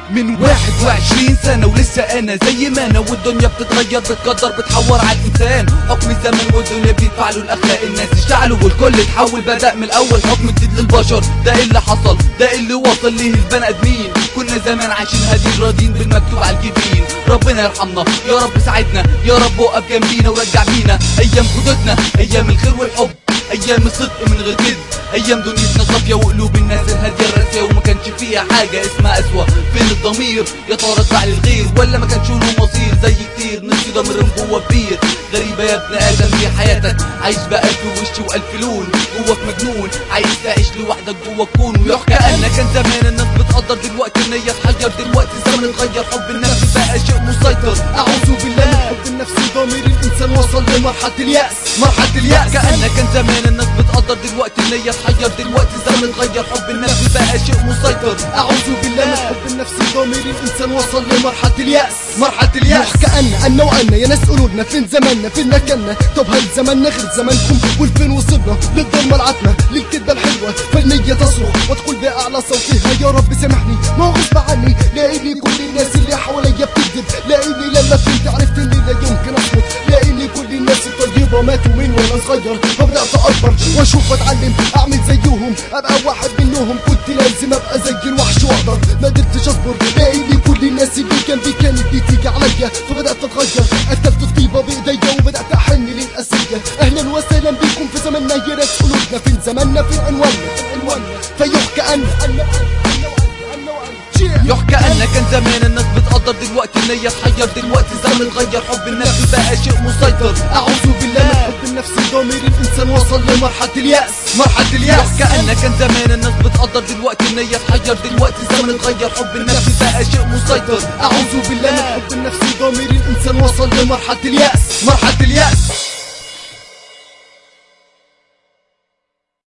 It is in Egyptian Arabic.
من واحد وعشرين سنة ولسه انا زي ما انا والدنيا بتتغير بتقدر بتحور على الانسان حكم الزمن والدنيا بيفعلوا الاخلاق الناس اشتعلوا والكل اتحول بدأ من الاول حكم جديد للبشر ده اللي حصل ده اللي وصل ليه البني ادمين كنا زمان عايشين هادين راضيين بالمكتوب على الجبين ربنا يرحمنا يا رب ساعدنا يا رب وقف جنبينا ورجع بينا ايام جدودنا ايام الخير والحب ايام الصدق من غير كذب ايام دنيتنا صافيه وقلوب الناس الهاديه الراسيه وما كانش فيها حاجه اسمها اسوه فين الضمير يا ترى اتباع للغير ولا ما كانش له مصير زي كتير نسي ضميرهم جوه كبير غريبه يا ابن ادم في حياتك عايش بألف وش والف لون جواك مجنون عايز تعيش لوحدك جوه الكون ويحكى ان كان زمان الناس بتقدر دلوقتي ان هي تحير دلوقتي الزمن اتغير حب النفس بقى شيء مسيطر اعوذ بالله من حب النفس ضمير الانسان وصل لمرحله الياس مرحله الياس كأن كان زمان الناس بتقدر دلوقتي ان هي تحير دلوقتي الزمن اتغير حب النفس بقى شيء مسيطر اعوذ بالله من حب النفس ضمير الانسان وصل لمرحله الياس مرحله الياس يحكى ان ان وان يا ناس قولولنا فين زماننا فين مكاننا طب هل زماننا غير زمانكم والفين وصلنا للضلمه العتمه للكذبه الحلوه فالنيه تصرخ وتقول باعلى صوتها يا رب سامحني ما هو غصب عني لاقيني كل الناس اللي حواليا بتكذب لاقيني لما فهمت عرفت اني لا يمكن اصمت لاقيني كل الناس الطيبه ماتوا من وانا صغير فبدات اكبر واشوف اتعلم اعمل زيهم ابقى واحد منهم كنت لازم ابقى زي الوحش واقدر ما قدرتش اصبر لاقيني كل الناس اللي جنبي كانت بتيجي عليا فبدات اتغير قتلت الطيبه بايديا وبدات احن للاسيه اهلا وسهلا بكم في زماننا يا ناس قلوبنا فين زماننا فين عنواننا فين عنواننا فيحكى ان ان يحكى ان كان زمان الناس بتقدر دلوقتي ان هي تحير دلوقتي الزمن اتغير حب النفس بقى شيء مسيطر اعوذ بالله من حب النفس ضمير الانسان وصل لمرحله الياس مرحله الياس يحكى ان كان زمان الناس بتقدر دلوقتي ان هي تحير دلوقتي الزمن اتغير حب النفس بقى شيء مسيطر اعوذ بالله من حب النفس ضمير الانسان وصل لمرحله الياس مرحله الياس